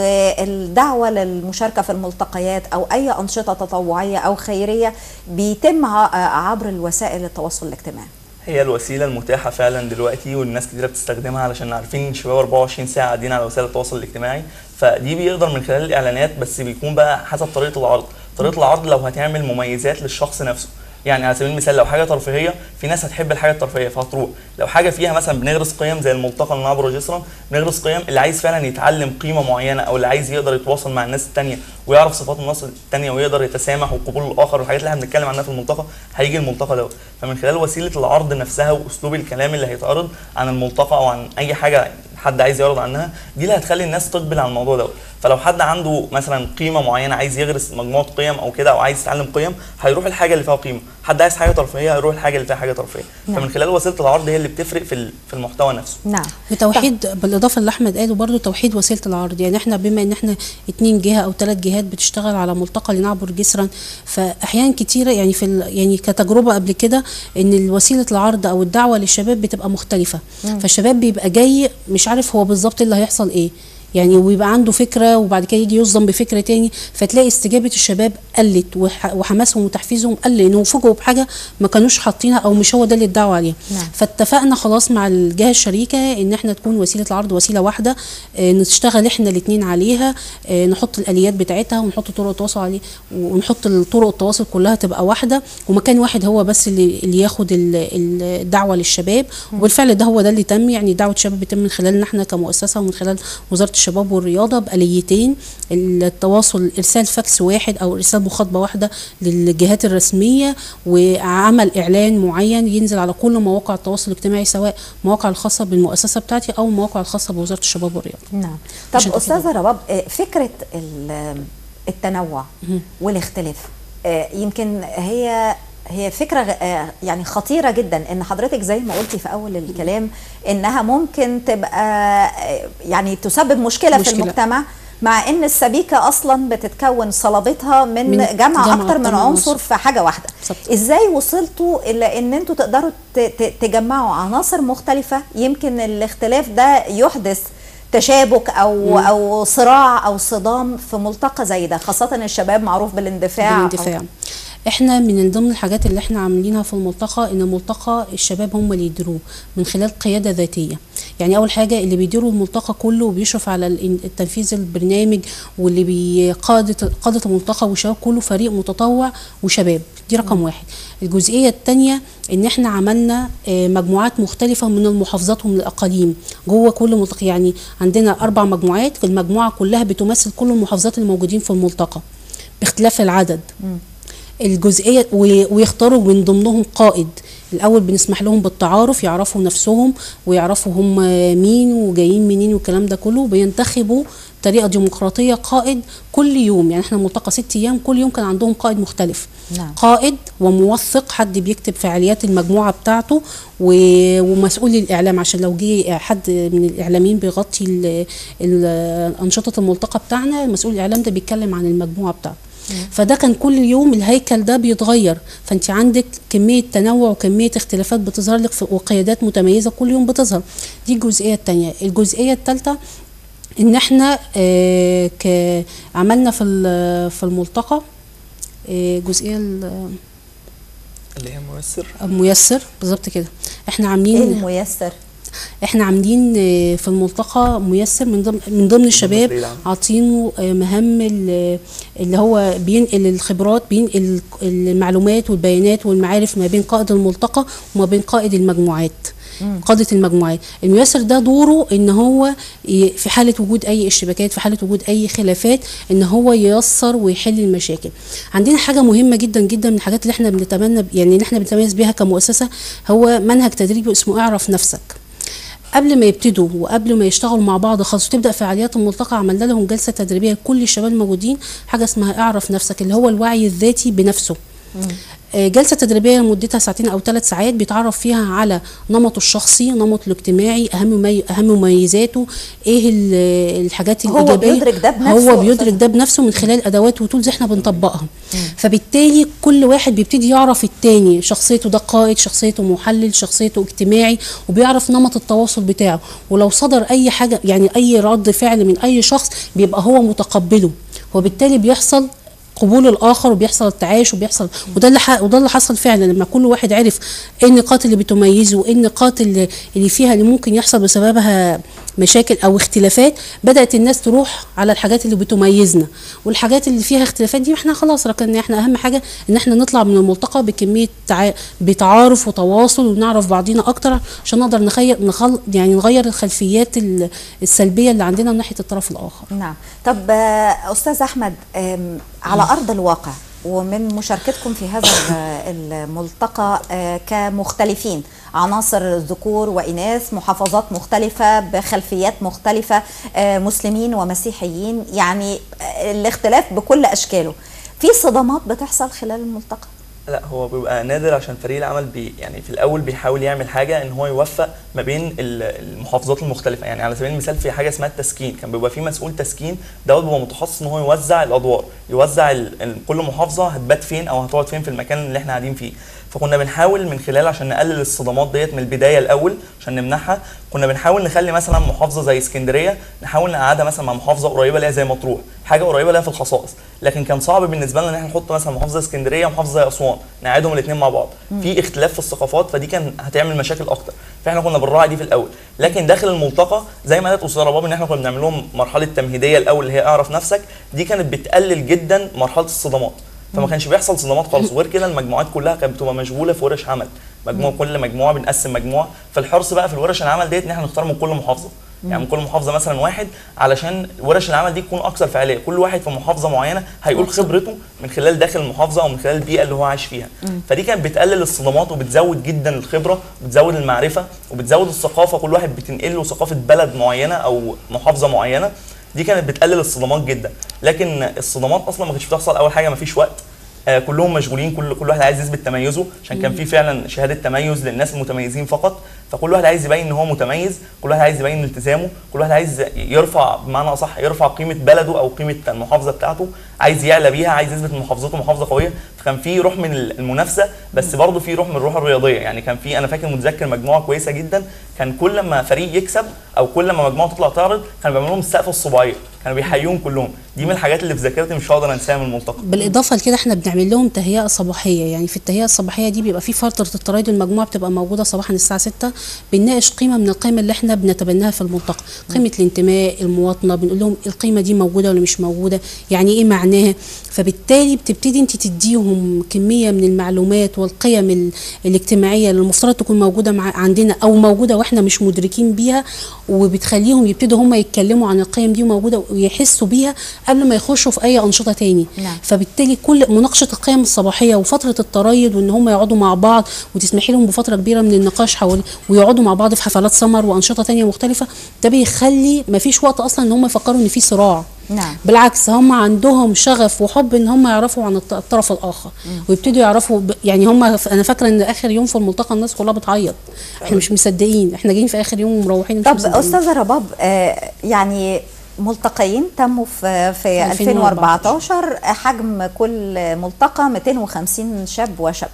والدعوه للمشاركه في الملتقيات او اي انشطه تطوعيه او خيريه بيتم ع- عبر الوسائل التواصل الاجتماعي هي الوسيله المتاحه فعلا دلوقتي والناس كتيره بتستخدمها علشان عارفين ان الشباب 24 ساعه قاعدين على وسائل التواصل الاجتماعي فدي بيقدر من خلال الاعلانات بس بيكون بقى حسب طريقه العرض طريقه العرض لو هتعمل مميزات للشخص نفسه يعني على سبيل المثال لو حاجه ترفيهيه في ناس هتحب الحاجه الترفيهيه فهتروح لو حاجه فيها مثلا بنغرس قيم زي الملتقى اللي نعبر جسرا بنغرس قيم اللي عايز فعلا يتعلم قيمه معينه او اللي عايز يقدر يتواصل مع الناس التانية ويعرف صفات الناس التانية ويقدر يتسامح وقبول الاخر والحاجات اللي احنا بنتكلم عنها في الملتقى هيجي الملتقى دوت فمن خلال وسيله العرض نفسها واسلوب الكلام اللي هيتعرض عن الملتقى او عن اي حاجه حد عايز يعرض عنها دي اللي هتخلي الناس تقبل على الموضوع دوت فلو حد عنده مثلا قيمه معينه عايز يغرس مجموعه قيم او كده او عايز يتعلم قيم هيروح الحاجه اللي فيها قيمه حد عايز حاجه ترفيهيه هيروح الحاجه اللي فيها حاجه ترفيهيه نعم. فمن خلال وسيله العرض هي اللي بتفرق في ال- في المحتوى نفسه نعم بتوحيد بالاضافه اللي احمد قاله برضو توحيد وسيله العرض يعني احنا بما ان احنا اتنين جهه او ثلاث جهات بتشتغل على ملتقى لنعبر جسرا فاحيانا كتيره يعني في ال- يعني كتجربه قبل كده ان وسيله العرض او الدعوه للشباب بتبقى مختلفه فالشباب بيبقى جاي مش عارف هو بالظبط اللي هيحصل ايه يعني ويبقى عنده فكره وبعد كده يجي يصدم بفكره تاني فتلاقي استجابه الشباب قلت وح- وحماسهم وتحفيزهم قل لانهم فوجئوا بحاجه ما كانوش حاطينها او مش هو ده اللي ادعوا عليه نعم. فاتفقنا خلاص مع الجهه الشريكه ان احنا تكون وسيله العرض وسيله واحده آه، نشتغل احنا الاثنين عليها آه، نحط الاليات بتاعتها ونحط طرق التواصل عليه ونحط طرق التواصل كلها تبقى واحده ومكان واحد هو بس اللي, اللي ياخد ال- ال- الدعوه للشباب وبالفعل ده هو ده اللي تم يعني دعوه الشباب بتم من خلالنا احنا كمؤسسه ومن خلال وزاره الشباب والرياضه باليتين التواصل ارسال فاكس واحد او ارسال مخاطبه واحده للجهات الرسميه وعمل اعلان معين ينزل على كل مواقع التواصل الاجتماعي سواء مواقع الخاصه بالمؤسسه بتاعتي او المواقع الخاصه بوزاره الشباب والرياضه نعم عشان طب تفيدوا. استاذه رباب آه، فكره ال- التنوع والاختلاف آه، يمكن هي هي فكرة آه، يعني خطيرة جدا ان حضرتك زي ما قلتي في اول الكلام انها ممكن تبقى آه، يعني تسبب مشكلة, في مشكلة. المجتمع مع ان السبيكة اصلا بتتكون صلابتها من, من جمع جمع اكتر من أكتر من عنصر عنصر. في حاجة واحدة بالظبط. ازاي وصلتوا الى ان انتوا تقدروا ت- ت- تجمعوا عناصر مختلفة يمكن الاختلاف ده يحدث تشابك او او صراع او صدام في ملتقى زي ده خاصة الشباب معروف بالاندفاع بالاندفاع احنا من ضمن الحاجات اللي احنا عاملينها في الملتقى ان الملتقى الشباب هم اللي يديروه من خلال قياده ذاتيه يعني اول حاجه اللي بيديروا الملتقى كله وبيشرف على الإن- التنفيذ البرنامج واللي بيقاده قاده الملتقى والشباب كله فريق متطوع وشباب دي رقم واحد الجزئيه الثانيه ان احنا عملنا آه، مجموعات مختلفه من المحافظات ومن الاقاليم جوه كل ملتقى يعني عندنا اربع مجموعات المجموعه كلها بتمثل كل المحافظات الموجودين في الملتقى باختلاف العدد الجزئيه و- ويختاروا من ضمنهم قائد الاول بنسمح لهم بالتعارف يعرفوا نفسهم ويعرفوا هم مين وجايين منين والكلام ده كله بينتخبوا طريقه ديمقراطيه قائد كل يوم يعني احنا ملتقى ست ايام كل يوم كان عندهم قائد مختلف نعم. قائد وموثق حد بيكتب فعاليات المجموعه بتاعته و- ومسؤول الاعلام عشان لو جه حد من الاعلاميين بيغطي ال- ال- انشطه الملتقى بتاعنا مسؤول الاعلام ده بيتكلم عن المجموعه بتاعته فده كان كل يوم الهيكل ده بيتغير فانت عندك كميه تنوع وكميه اختلافات بتظهر لك في- وقيادات متميزه كل يوم بتظهر دي الجزئيه الثانيه الجزئيه الثالثه ان احنا آه، ك- عملنا في ال- في الملتقى آه، جزئيه ال- اللي هي مؤثر ميسر بالظبط كده احنا ايه عاملين الميسر احنا عاملين آه، في الملتقى ميسر من ضمن من ضمن الشباب الفريق العام. عاطينه آه، مهام ال- اللي هو بينقل الخبرات بينقل المعلومات والبيانات والمعارف ما بين قائد الملتقى وما بين قائد المجموعات قادة المجموعات الميسر ده دوره ان هو ي- في حالة وجود اي اشتباكات في حالة وجود اي خلافات ان هو ييسر ويحل المشاكل عندنا حاجة مهمة جدا جدا من الحاجات اللي احنا بنتمنى يعني اللي احنا بنتميز بيها كمؤسسة هو منهج تدريبي اسمه اعرف نفسك قبل ما يبتدوا وقبل ما يشتغلوا مع بعض خالص وتبدا فعاليات الملتقى عملنا لهم جلسه تدريبيه لكل الشباب الموجودين حاجه اسمها اعرف نفسك اللي هو الوعي الذاتي بنفسه آه، جلسه تدريبيه مدتها ساعتين او ثلاث ساعات بيتعرف فيها على نمطه الشخصي نمطه الاجتماعي اهم مي... اهم مميزاته ايه ال- الحاجات هو الايجابيه بيدرك ده بنفسه هو بيدرك أساساً. ده بنفسه من خلال ادوات وتولز احنا بنطبقها فبالتالي كل واحد بيبتدي يعرف التاني شخصيته ده قائد شخصيته محلل شخصيته اجتماعي وبيعرف نمط التواصل بتاعه ولو صدر اي حاجه يعني اي رد فعل من اي شخص بيبقى هو متقبله وبالتالي بيحصل قبول الاخر وبيحصل التعايش وبيحصل وده اللي ح- وده اللي حصل فعلا لما كل واحد عرف ايه النقاط اللي بتميزه وايه النقاط اللي, اللي فيها اللي ممكن يحصل بسببها مشاكل او اختلافات بدات الناس تروح على الحاجات اللي بتميزنا والحاجات اللي فيها اختلافات دي احنا خلاص ركنا احنا اهم حاجه ان احنا نطلع من الملتقى بكميه تع... بتعارف وتواصل ونعرف بعضينا اكتر عشان نقدر نخير نخل... يعني نغير الخلفيات ال- السلبيه اللي عندنا من ناحيه الطرف الاخر نعم طب آه، استاذ احمد آم، على ارض الواقع ومن مشاركتكم في هذا ال- الملتقى آه، كمختلفين عناصر ذكور وإناث محافظات مختلفة بخلفيات مختلفة آه، مسلمين ومسيحيين يعني آه، الاختلاف بكل أشكاله في صدمات بتحصل خلال الملتقى لا هو بيبقى نادر عشان فريق العمل بي يعني في الاول بيحاول يعمل حاجه ان هو يوفق ما بين ال- المحافظات المختلفه يعني على سبيل المثال في حاجه اسمها التسكين كان بيبقى في مسؤول تسكين دوت بيبقى متخصص ان هو يوزع الادوار يوزع ال- ال- كل محافظه هتبات فين او هتقعد فين في المكان اللي احنا قاعدين فيه فكنا بنحاول من خلال عشان نقلل الصدمات ديت من البدايه الاول عشان نمنعها كنا بنحاول نخلي مثلا محافظه زي اسكندريه نحاول نقعدها مثلا مع محافظه قريبه ليها زي مطروح حاجه قريبه ليها في الخصائص لكن كان صعب بالنسبه لنا ان احنا نحط مثلا محافظه اسكندريه ومحافظه زي اسوان نقعدهم الاثنين مع بعض في اختلاف في الثقافات فدي كان هتعمل مشاكل اكتر فاحنا كنا بنراعي دي في الاول لكن داخل الملتقى زي ما قالت استاذه رباب ان احنا كنا بنعمل لهم مرحله تمهيديه الاول اللي هي اعرف نفسك دي كانت بتقلل جدا مرحله الصدمات فما كانش بيحصل صدمات خالص وغير كده المجموعات كلها كانت بتبقى مشغوله في ورش عمل مجموعه كل مجموعه بنقسم مجموعه فالحرص بقى في الورش العمل ديت ان احنا نختار من كل محافظه يعني من كل محافظه مثلا واحد علشان ورش العمل دي تكون اكثر فعاليه كل واحد في محافظه معينه هيقول خبرته من خلال داخل المحافظه او من خلال البيئه اللي هو عايش فيها فدي كانت بتقلل الصدمات وبتزود جدا الخبره وبتزود المعرفه وبتزود الثقافه كل واحد بتنقل له ثقافه بلد معينه او محافظه معينه دي كانت بتقلل الصدمات جدا لكن الصدمات اصلا ما كانتش بتحصل اول حاجه ما فيش وقت آه، كلهم مشغولين كل كل واحد عايز يثبت تميزه عشان كان في فعلا شهاده تميز للناس المتميزين فقط فكل واحد عايز يبين ان هو متميز كل واحد عايز يبين التزامه كل واحد عايز يرفع بمعنى اصح يرفع قيمه بلده او قيمه المحافظه بتاعته عايز يعلى بيها عايز يثبت ان محافظته محافظه قويه فكان في روح من المنافسه بس برضه في روح من الروح الرياضيه يعني كان في انا فاكر متذكر مجموعه كويسه جدا كان كل ما فريق يكسب او كل ما مجموعه تطلع تعرض كانوا بيعملوا لهم السقف الصباعيه كانوا بيحيوهم كلهم دي من الحاجات اللي في ذاكرتي مش هقدر انساها من الملتقى بالاضافه لكده احنا بنعمل لهم تهيئه صباحيه يعني في التهيئه الصباحيه دي بيبقى في فتره الترايد المجموعه بتبقى موجوده صباحا الساعه 6 بنناقش قيمه من القيم اللي احنا بنتبناها في الملتقى قيمه الانتماء المواطنه بنقول لهم القيمه دي موجوده ولا مش موجوده يعني ايه معناها فبالتالي بتبتدي انت تديهم كميه من المعلومات والقيم ال- الاجتماعيه اللي المفترض تكون موجوده مع عندنا او موجوده واحنا مش مدركين بيها وبتخليهم يبتدوا هم يتكلموا عن القيم دي موجوده ويحسوا بيها قبل ما يخشوا في اي انشطه تاني نعم. فبالتالي كل مناقشه القيم الصباحيه وفتره التريض وان هم يقعدوا مع بعض وتسمحي لهم بفتره كبيره من النقاش حول ويقعدوا مع بعض في حفلات سمر وانشطه تانية مختلفه ده بيخلي ما فيش وقت اصلا ان هم يفكروا ان في صراع نعم بالعكس هم عندهم شغف وحب ان هم يعرفوا عن الط- الطرف الاخر ويبتدوا يعرفوا ب... يعني هم انا فاكره ان اخر يوم في الملتقى الناس كلها بتعيط احنا مش مصدقين احنا جايين في اخر يوم ومروحين مش طب مصدقين. استاذه رباب آه، يعني ملتقيين تموا في في 2014 حجم كل ملتقى 250 شاب وشاب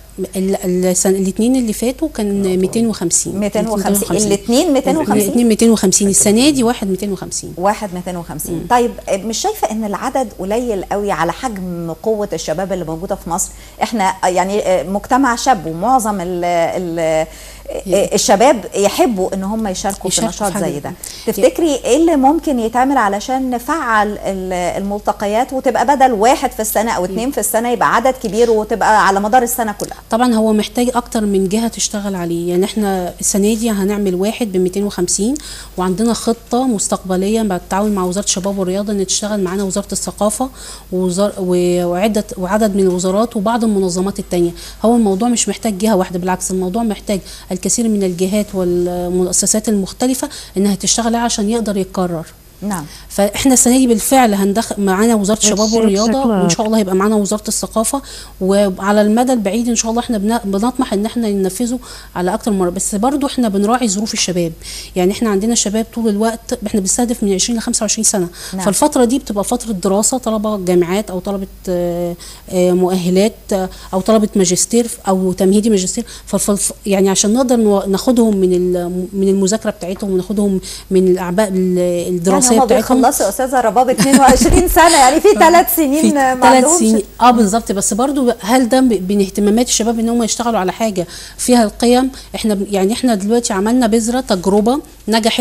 الاثنين اللي فاتوا كان 250 250 الاثنين 250 الاثنين 250 السنه دي واحد 250 واحد 250 طيب مش شايفه ان العدد قليل قوي على حجم قوه الشباب اللي موجوده في مصر احنا يعني مجتمع شاب ومعظم ال ال الشباب يحبوا ان هم يشاركوا في يشاركوا في نشاط حاجة. زي ده تفتكري ايه اللي ممكن يتعمل علشان نفعل ال- الملتقيات وتبقى بدل واحد في السنه او اتنين في السنه يبقى عدد كبير وتبقى على مدار السنه كلها طبعا هو محتاج اكتر من جهه تشتغل عليه يعني احنا السنه دي هنعمل واحد ب 250 وعندنا خطه مستقبليه بالتعاون مع وزاره الشباب والرياضه ان تشتغل معانا وزاره الثقافه ووزار و- وعده وعدد من الوزارات وبعض المنظمات التانية هو الموضوع مش محتاج جهه واحده بالعكس الموضوع محتاج الكثير من الجهات والمؤسسات المختلفه انها تشتغل عليه عشان يقدر يتكرر نعم فاحنا السنه دي بالفعل هندخل معانا وزاره الشباب Let's والرياضه check وان the شاء الله هيبقى معانا وزاره الثقافه وعلى المدى البعيد ان شاء الله احنا بن- بنطمح ان احنا ننفذه على اكتر من مره بس برضو احنا بنراعي ظروف الشباب يعني احنا عندنا شباب طول الوقت احنا بنستهدف من 20 ل 25 سنه نعم. فالفتره دي بتبقى فتره دراسه طلبه جامعات او طلبه آه، آه، مؤهلات آه، او طلبه ماجستير او تمهيدي ماجستير فالف يعني عشان نقدر نو- ناخدهم من ال- من المذاكره بتاعتهم وناخدهم من الاعباء ال- الدراسيه يعني هم بتاعتهم بيخلصوا استاذه رباب 22 سنه يعني في ثلاث سنين في ما ثلاث عندهمش سنين اه بالظبط بس برضو هل ده ب- من اهتمامات الشباب ان هم يشتغلوا على حاجه فيها القيم احنا ب- يعني احنا دلوقتي عملنا بذره تجربه نجحت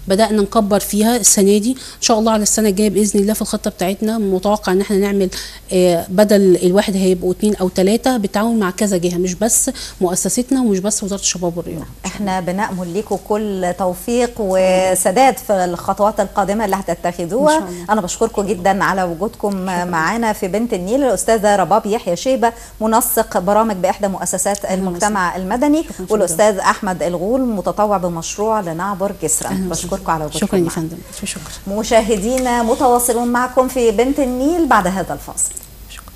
بدانا نكبر فيها السنه دي ان شاء الله على السنه الجايه باذن الله في الخطه بتاعتنا متوقع ان احنا نعمل آه، بدل الواحد هيبقوا اتنين او ثلاثه بالتعاون مع كذا جهه مش بس مؤسستنا ومش بس وزاره الشباب والرياضه احنا بنأمل لكم كل توفيق وسداد في الخطوات القادمة اللي هتتخذوها إن شاء الله. أنا بشكركم جدا على وجودكم معانا في بنت النيل الأستاذة رباب يحيى شيبة منسق برامج بإحدى مؤسسات المجتمع المدني شكراً. والأستاذ أحمد الغول متطوع بمشروع لنعبر جسرا أهلاً بشكركم على وجودكم شكرا يا معنا. فندم شكرا مشاهدينا متواصلون معكم في بنت النيل بعد هذا الفاصل شكرا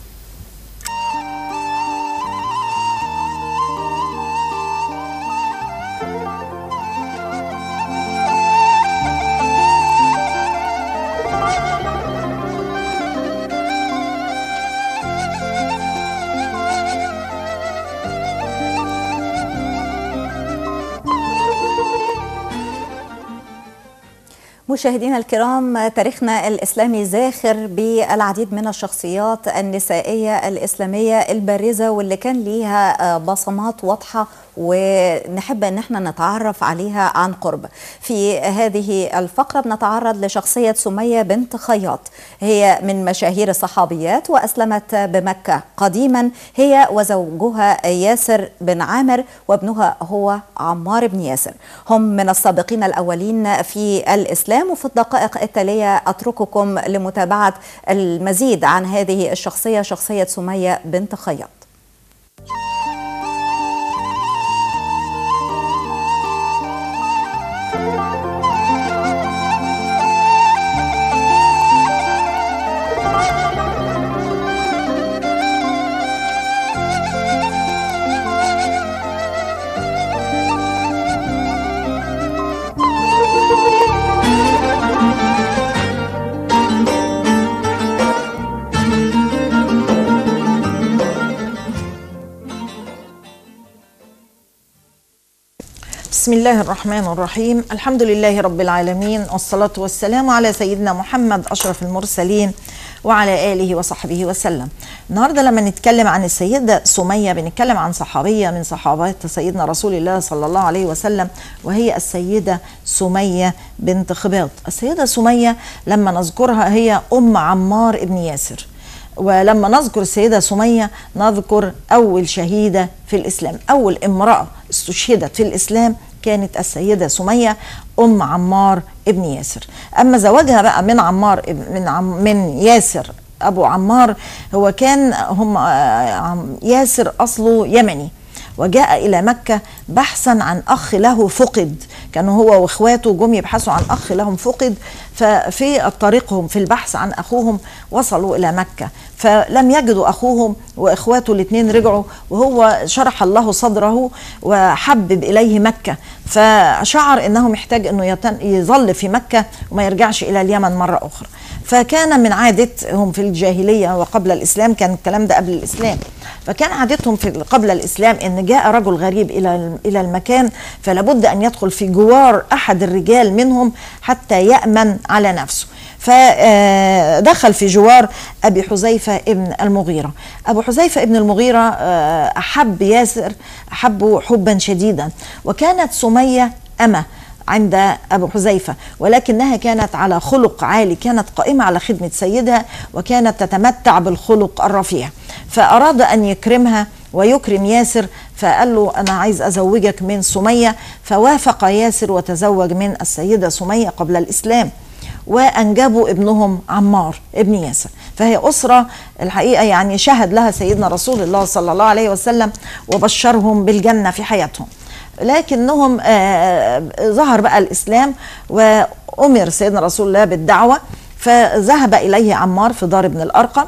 مشاهدينا الكرام تاريخنا الإسلامي زاخر بالعديد من الشخصيات النسائية الإسلامية البارزة واللي كان ليها بصمات واضحة ونحب ان احنا نتعرف عليها عن قرب في هذه الفقرة بنتعرض لشخصية سمية بنت خياط هي من مشاهير الصحابيات وأسلمت بمكة قديما هي وزوجها ياسر بن عامر وابنها هو عمار بن ياسر هم من السابقين الأولين في الإسلام وفي الدقائق التالية أترككم لمتابعة المزيد عن هذه الشخصية شخصية سمية بنت خياط بسم الله الرحمن الرحيم الحمد لله رب العالمين والصلاة والسلام على سيدنا محمد أشرف المرسلين وعلى آله وصحبه وسلم النهاردة لما نتكلم عن السيدة سمية بنتكلم عن صحابية من صحابات سيدنا رسول الله صلى الله عليه وسلم وهي السيدة سمية بنت خباط السيدة سمية لما نذكرها هي أم عمار ابن ياسر ولما نذكر السيدة سمية نذكر أول شهيدة في الإسلام أول امرأة استشهدت في الإسلام كانت السيدة سمية أم عمار ابن ياسر أما زواجها بقى من عمار من عم من ياسر أبو عمار هو كان هم ياسر أصله يمني وجاء إلى مكة بحثا عن أخ له فقد كانوا هو واخواته جم يبحثوا عن أخ لهم فقد ففي طريقهم في البحث عن أخوهم وصلوا إلى مكة فلم يجدوا أخوهم وإخواته الاثنين رجعوا وهو شرح الله صدره وحبب إليه مكة فشعر أنه محتاج أنه يظل في مكة وما يرجعش إلى اليمن مرة أخرى فكان من عادتهم في الجاهلية وقبل الإسلام كان الكلام ده قبل الإسلام فكان عادتهم في قبل الإسلام أن جاء رجل غريب إلى إلى المكان فلا بد أن يدخل في جوار أحد الرجال منهم حتى يأمن على نفسه فدخل في جوار أبي حذيفة ابن المغيرة أبو حذيفة ابن المغيرة أحب ياسر أحبه حبا شديدا وكانت سمية أمه عند أبو حذيفة ولكنها كانت على خلق عالي كانت قائمة على خدمة سيدها وكانت تتمتع بالخلق الرفيع فأراد أن يكرمها ويكرم ياسر فقال له أنا عايز أزوجك من سمية فوافق ياسر وتزوج من السيدة سمية قبل الإسلام وأنجبوا ابنهم عمار ابن ياسر فهي أسرة الحقيقة يعني شهد لها سيدنا رسول الله صلى الله عليه وسلم وبشرهم بالجنة في حياتهم لكنهم آه ظهر بقى الإسلام وأمر سيدنا رسول الله بالدعوة فذهب إليه عمار في دار ابن الأرقم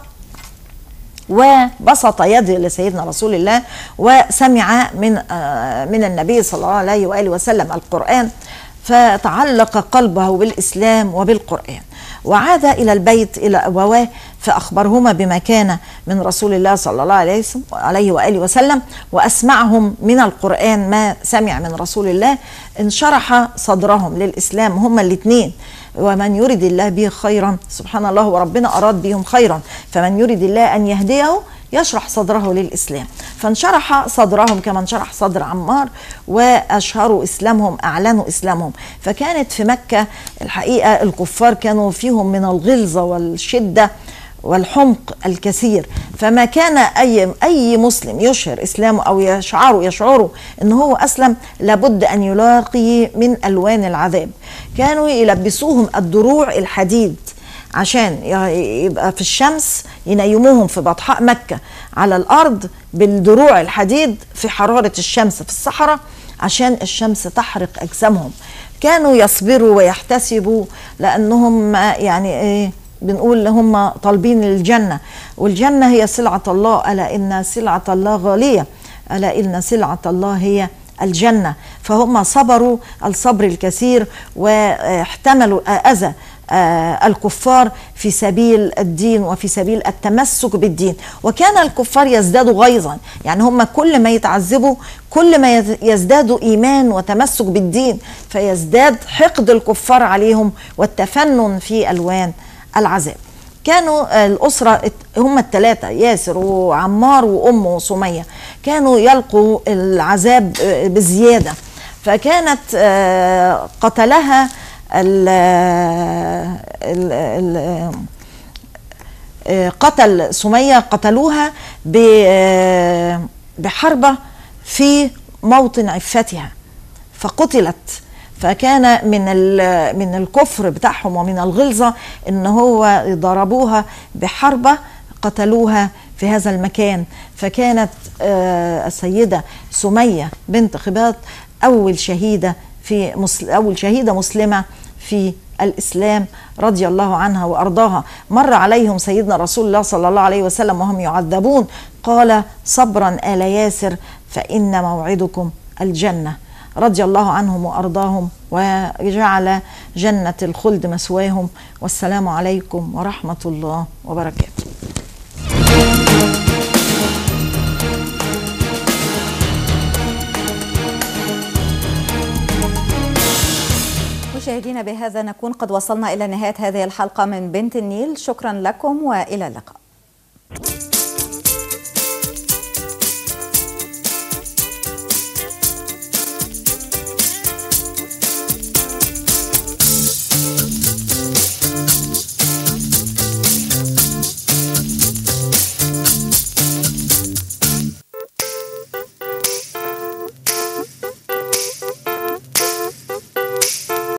وبسط يده لسيدنا رسول الله وسمع من آه من النبي صلى الله عليه واله وسلم القران فتعلق قلبه بالاسلام وبالقران وعاد الى البيت الى ابواه فاخبرهما بما كان من رسول الله صلى الله عليه عليه واله وسلم واسمعهم من القران ما سمع من رسول الله انشرح صدرهم للاسلام هما الاثنين ومن يرد الله به خيرا سبحان الله وربنا اراد بهم خيرا فمن يرد الله ان يهديه يشرح صدره للاسلام فانشرح صدرهم كما انشرح صدر عمار واشهروا اسلامهم اعلنوا اسلامهم فكانت في مكه الحقيقه الكفار كانوا فيهم من الغلظه والشده والحمق الكثير فما كان اي اي مسلم يشهر اسلامه او يشعره يشعره ان هو اسلم لابد ان يلاقي من الوان العذاب كانوا يلبسوهم الدروع الحديد عشان يبقى في الشمس ينيموهم في بطحاء مكة على الأرض بالدروع الحديد في حرارة الشمس في الصحراء عشان الشمس تحرق أجسامهم كانوا يصبروا ويحتسبوا لأنهم يعني إيه بنقول هم طالبين الجنة والجنة هي سلعة الله ألا إن سلعة الله غالية ألا إن سلعة الله هي الجنة فهم صبروا الصبر الكثير واحتملوا أذى الكفار في سبيل الدين وفي سبيل التمسك بالدين وكان الكفار يزدادوا غيظا يعني هم كل ما يتعذبوا كل ما يزدادوا ايمان وتمسك بالدين فيزداد حقد الكفار عليهم والتفنن في الوان العذاب كانوا الأسرة هم الثلاثة ياسر وعمار وأمه سمية كانوا يلقوا العذاب بزيادة فكانت قتلها ال ال ال قتل سمية قتلوها بحربة في موطن عفتها فقتلت فكان من من الكفر بتاعهم ومن الغلظة ان هو ضربوها بحربة قتلوها في هذا المكان فكانت السيدة سمية بنت خباط أول شهيدة في مسل أول شهيدة مسلمة في الإسلام رضي الله عنها وأرضاها مر عليهم سيدنا رسول الله صلى الله عليه وسلم وهم يعذبون قال صبرا آل ياسر فإن موعدكم الجنة رضي الله عنهم وأرضاهم وجعل جنة الخلد مسواهم والسلام عليكم ورحمة الله وبركاته مشاهدينا بهذا نكون قد وصلنا إلى نهاية هذه الحلقة من بنت النيل شكرا لكم وإلى اللقاء